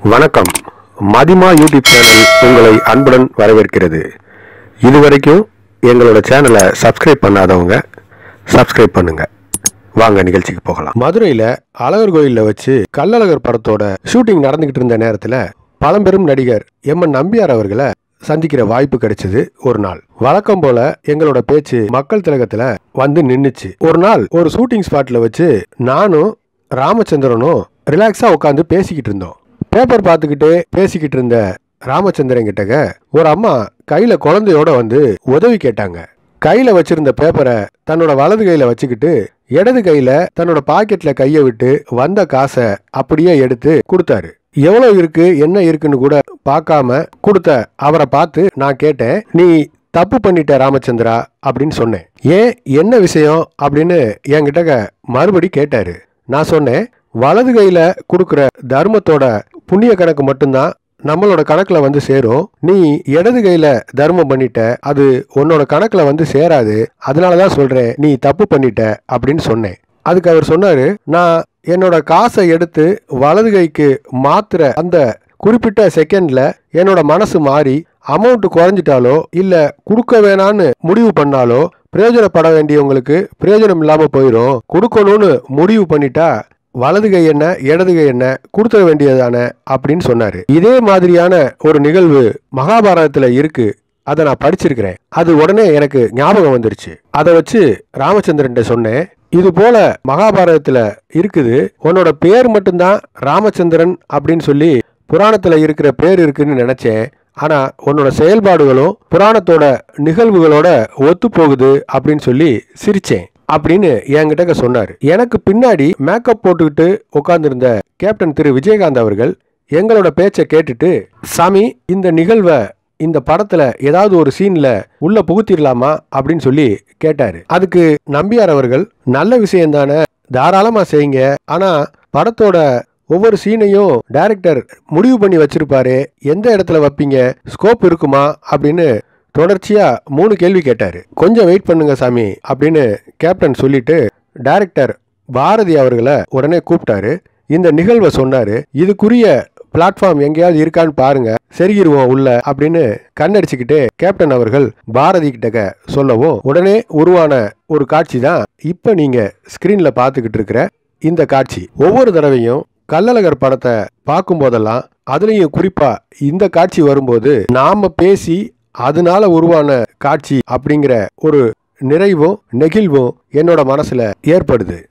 வணக்கம் மதிமா YouTube channel உங்களை அன்புடன் வரவேற்கிறது இதுவரைக்கும் எங்களோட சேனலை சப்ஸ்கிரைப் பண்ணாதவங்க சப்ஸ்கிரைப் பண்ணுங்க வாங்க நிகழ்ச்சிக்கு போகலாம் மதுரையில் அழகர் கோயிலில் வச்சு கள்ளழகர் படத்தோட ஷூட்டிங் நடந்துகிட்டு இருந்த நேரத்தில் பழம்பெரும் நடிகர் எம் என் நம்பியார் அவர்களை சந்திக்கிற வாய்ப்பு கிடைச்சது ஒரு நாள் வழக்கம் போல எங்களோட பேச்சு மக்கள் திலகத்துல வந்து நின்னுச்சு ஒரு நாள் ஒரு ஷூட்டிங் ஸ்பாட்ல வச்சு நானும் ராமச்சந்திரனும் ரிலாக்ஸா உட்காந்து பேசிக்கிட்டு இருந்தோம் பேப்பர் பார்த்துக்கிட்டே பேசிக்கிட்டு இருந்த ராமச்சந்திரன் கிட்டக ஒரு அம்மா கையில குழந்தையோட வந்து உதவி கேட்டாங்க கையில வச்சிருந்த பேப்பரை தன்னோட வலது கையில வச்சுக்கிட்டு இடது கையில தன்னோட பாக்கெட்ல கையை விட்டு வந்த காசை அப்படியே எடுத்து கொடுத்தாரு எவ்வளவு இருக்கு என்ன இருக்குன்னு கூட பார்க்காம கொடுத்த அவரை பார்த்து நான் கேட்டேன் நீ தப்பு பண்ணிட்ட ராமச்சந்திரா அப்படின்னு சொன்னேன் ஏன் என்ன விஷயம் அப்படின்னு என்கிட்ட மறுபடி கேட்டாரு நான் சொன்னேன் வலது கையில கொடுக்குற தர்மத்தோட புண்ணிய கணக்கு மட்டும்தான் நம்மளோட கணக்குல வந்து சேரும் நீ இடது கையில தர்மம் பண்ணிட்ட அது உன்னோட கணக்குல வந்து சேராது அதனாலதான் சொல்றேன் நீ தப்பு பண்ணிட்ட அப்படின்னு சொன்னேன் அதுக்கு அவர் சொன்னாரு நான் என்னோட காசை எடுத்து வலது கைக்கு மாத்துற அந்த குறிப்பிட்ட செகண்ட்ல என்னோட மனசு மாறி அமௌண்ட் குறைஞ்சிட்டாலோ இல்ல கொடுக்க வேணான்னு முடிவு பண்ணாலோ பிரயோஜனப்பட வேண்டியவங்களுக்கு பிரயோஜனம் இல்லாம போயிடும் கொடுக்கணும்னு முடிவு பண்ணிட்டா வலது கை என்ன இடது கை என்ன கொடுத்துட வேண்டியதானே அப்படின்னு சொன்னாரு இதே மாதிரியான ஒரு நிகழ்வு மகாபாரதத்துல இருக்கு அதை நான் படிச்சிருக்கிறேன் அது உடனே எனக்கு ஞாபகம் வந்துருச்சு அதை வச்சு ராமச்சந்திரன் சொன்னேன் இது போல மகாபாரதத்துல இருக்குது உன்னோட பேர் மட்டும்தான் ராமச்சந்திரன் அப்படின்னு சொல்லி புராணத்துல இருக்கிற பேர் இருக்குன்னு நினைச்சேன் ஆனா உன்னோட செயல்பாடுகளும் புராணத்தோட நிகழ்வுகளோட ஒத்து போகுது அப்படின்னு சொல்லி சிரிச்சேன் அப்படின்னு என்கிட்ட சொன்னாரு எனக்கு பின்னாடி மேக்கப் போட்டுக்கிட்டு உட்கார்ந்திருந்த கேப்டன் திரு விஜயகாந்த் அவர்கள் எங்களோட பேச்சை கேட்டுட்டு சாமி இந்த நிகழ்வை இந்த படத்துல ஏதாவது ஒரு சீன்ல உள்ள புகுத்திடலாமா அப்படின்னு சொல்லி கேட்டாரு அதுக்கு நம்பியார் அவர்கள் நல்ல விஷயம் தானே தாராளமா செய்யுங்க ஆனா படத்தோட ஒவ்வொரு சீனையும் டைரக்டர் முடிவு பண்ணி வச்சிருப்பாரு எந்த இடத்துல வைப்பீங்க ஸ்கோப் இருக்குமா அப்படின்னு தொடர்ச்சியா மூணு கேள்வி கேட்டாரு கொஞ்சம் வெயிட் பண்ணுங்க சாமி அப்படின்னு கேப்டன் சொல்லிட்டு டைரக்டர் பாரதி அவர்களை உடனே கூப்பிட்டாரு இந்த நிகழ்வை சொன்னாரு இதுக்குரிய பிளாட்ஃபார்ம் எங்கேயாவது இருக்கான்னு பாருங்க செருகிருவோம் உள்ள அப்படின்னு கண்ணடிச்சுக்கிட்டு கேப்டன் அவர்கள் பாரதி கிட்ட சொல்லவும் உடனே உருவான ஒரு காட்சி தான் இப்ப நீங்க ஸ்கிரீன்ல பார்த்துக்கிட்டு இருக்கிற இந்த காட்சி ஒவ்வொரு தடவையும் கள்ளழகர் படத்தை பார்க்கும் போதெல்லாம் அதுலயும் குறிப்பா இந்த காட்சி வரும்போது நாம பேசி அதனால உருவான காட்சி அப்படிங்கிற ஒரு நிறைவும் நெகிழ்வும் என்னோட மனசுல ஏற்படுது